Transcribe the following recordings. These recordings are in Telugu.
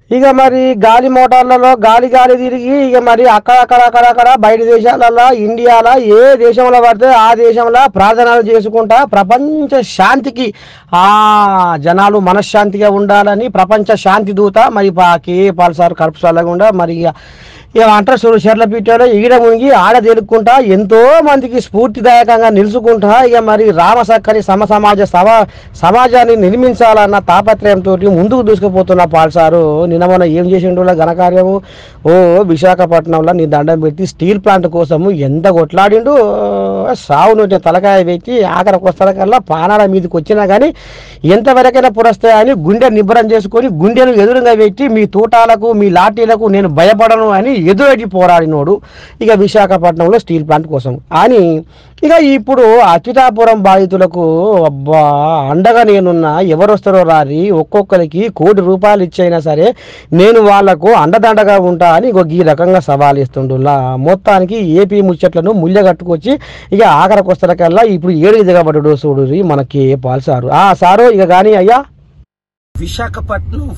ఇక మరి గాలి మోటార్లలో గాలి గాలి తిరిగి ఇక మరి అక్కడ అక్కడ అక్కడ అక్కడ బయట దేశాలలో ఇండియాలో ఏ దేశంలో పడితే ఆ దేశంలో ప్రార్థనలు చేసుకుంటా ప్రపంచ శాంతికి ఆ జనాలు మనశ్శాంతిగా ఉండాలని ప్రపంచ శాంతి దూత మరి పా కే పాల్ సార్ కడుపు చల్లకుండా మరి ఇక ఏమంటారు చూడు చెర్ల పీఠలో ఈడ మునిగి ఆడ తేలుకుంటా ఎంతో మందికి స్ఫూర్తిదాయకంగా నిలుచుకుంటా ఇక మరి రామసక్కని సమ సమాజ సవా సమాజాన్ని నిర్మించాలన్న తాపత్రయంతో ముందుకు దూసుకుపోతున్న పాల్సారు నిన్న మొన్న ఏం చేసిండు వాళ్ళ ఘనకార్యము ఓ విశాఖపట్నంలో నీ దండం పెట్టి స్టీల్ ప్లాంట్ కోసము ఎంత కొట్లాడిండు సావు నూనె తలకాయ పెట్టి ఆఖరికి వస్తాకల్లా పానాల మీదకి వచ్చినా కానీ ఎంతవరకైనా పురస్తాయని గుండె నిబ్బరం చేసుకొని గుండెను ఎదురుగా పెట్టి మీ తూటాలకు మీ లాఠీలకు నేను భయపడను అని ఎదురెడ్డి పోరాడినోడు ఇక విశాఖపట్నంలో స్టీల్ ప్లాంట్ కోసం అని ఇక ఇప్పుడు అచ్యుతాపురం బాధితులకు అబ్బా అండగా నేనున్న ఎవరు వస్తారో రారి ఒక్కొక్కరికి కోటి రూపాయలు ఇచ్చైనా సరే నేను వాళ్లకు అండదండగా ఉంటా అని ఇగో ఈ రకంగా సవాల్ ఇస్తుండులా మొత్తానికి ఏపీ ముచ్చట్లను ముళ్ళ కట్టుకొచ్చి ఇక ఆఖరికి వస్తారకల్లా ఇప్పుడు ఏడు దిగబడ్డాడు చూడు మనకి పాల్ సారు ఆ సారు ఇక కానీ అయ్యా విశాఖపట్నం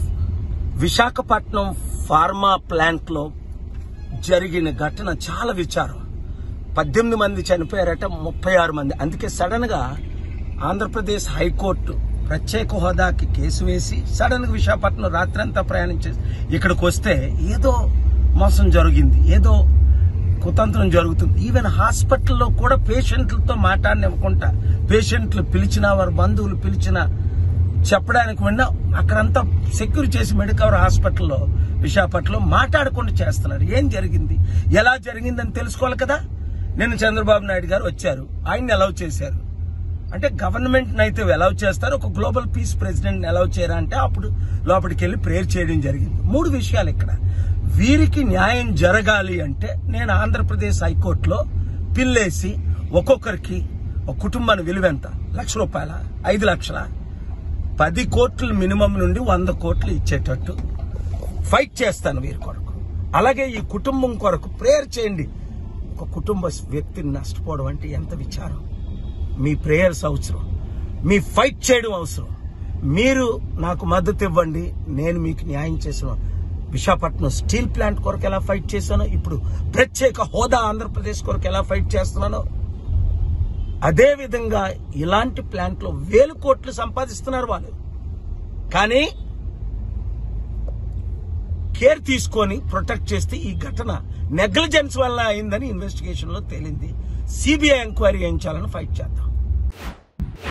విశాఖపట్నం ఫార్మా ప్లాంట్ లో జరిగిన ఘటన చాలా విచారం పద్దెనిమిది మంది చనిపోయారట ముప్పై ఆరు మంది అందుకే సడన్ గా ఆంధ్రప్రదేశ్ హైకోర్టు ప్రత్యేక హోదాకి కేసు వేసి సడన్ గా విశాఖపట్నం రాత్రంతా ప్రయాణం చేసి ఇక్కడికి వస్తే ఏదో మోసం జరిగింది ఏదో కుతంత్రం జరుగుతుంది ఈవెన్ హాస్పిటల్లో కూడా పేషెంట్లతో మాట్లాడనివ్వకుండా పేషెంట్లు పిలిచినా వారి బంధువులు పిలిచినా చెప్పడానికి విన్నా అక్కడంతా సెక్యూర్ చేసి మెడికవర్ హాస్పిటల్లో విశాఖపట్నంలో మాట్లాడకుండా చేస్తున్నారు ఏం జరిగింది ఎలా జరిగిందని తెలుసుకోవాలి కదా నిన్న చంద్రబాబు నాయుడు గారు వచ్చారు ఆయన్ని అలౌ చేశారు అంటే గవర్నమెంట్ అయితే అలౌ చేస్తారు ఒక గ్లోబల్ పీస్ ప్రెసిడెంట్ అలౌ చేయరా అంటే అప్పుడు లోపలికి వెళ్ళి ప్రేయర్ చేయడం జరిగింది మూడు విషయాలు ఇక్కడ వీరికి న్యాయం జరగాలి అంటే నేను ఆంధ్రప్రదేశ్ హైకోర్టులో పిల్లేసి ఒక్కొక్కరికి ఒక కుటుంబాన్ని విలువ ఎంత లక్ష రూపాయల ఐదు లక్షల పది కోట్లు మినిమం నుండి వంద కోట్లు ఇచ్చేటట్టు ఫైట్ చేస్తాను వీరి కొరకు అలాగే ఈ కుటుంబం కొరకు ప్రేయర్ చేయండి ఒక కుటుంబ వ్యక్తిని నష్టపోవడం అంటే ఎంత విచారం మీ ప్రేయర్స్ అవసరం మీ ఫైట్ చేయడం అవసరం మీరు నాకు మద్దతు ఇవ్వండి నేను మీకు న్యాయం చేసిన విశాఖపట్నం స్టీల్ ప్లాంట్ కొరకు ఎలా ఫైట్ చేశానో ఇప్పుడు ప్రత్యేక హోదా ఆంధ్రప్రదేశ్ కొరకు ఎలా ఫైట్ చేస్తున్నానో అదే విధంగా ఇలాంటి ప్లాంట్లో వేలు కోట్లు సంపాదిస్తున్నారు వాళ్ళు కానీ కేర్ తీసుకొని ప్రొటెక్ట్ చేస్తే ఈ ఘటన నెగ్లిజెన్స్ వల్ల అయిందని ఇన్వెస్టిగేషన్ లో తేలింది సిబిఐ ఎంక్వైరీ చేయించాలని ఫైట్ చేద్దాం